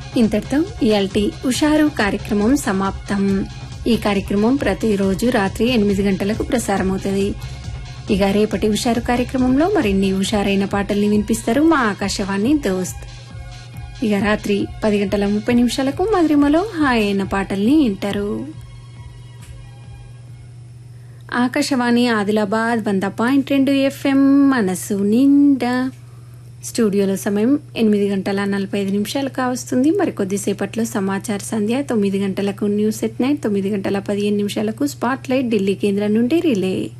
ఇంతటితో ఇయాల్టి ఉషారు కార్యక్రమం సమాప్తం ఈ కార్యక్రమం ప్రతిరోజు రాత్రి ఎనిమిది గంటలకు ప్రసారమవుతుంది ఇక రేపటి ఉషారు కార్యక్రమంలో మరిన్ని ఉషారైన పాటల్ని వినిపిస్తారు మా ఆకాశవాణి దోస్త్ ఇక రాత్రి పది గంటల ముప్పై నిమిషాలకు మధురిమలో హాయ్ అయిన పాటల్ని వింటారు ఆకాశవాణి ఆదిలాబాద్ వంద పాయింట్ రెండు ఎఫ్ఎం మనసు నిండా స్టూడియోలో సమయం ఎనిమిది గంటల నలభై ఐదు నిమిషాలు కావస్తుంది మరి కొద్దిసేపట్లో సమాచార సంధ్య తొమ్మిది గంటలకు న్యూస్ ఎట్ నైట్ తొమ్మిది గంటల పదిహేను నిమిషాలకు స్పాట్ లైట్ ఢిల్లీ కేంద్రం నుండి రిలే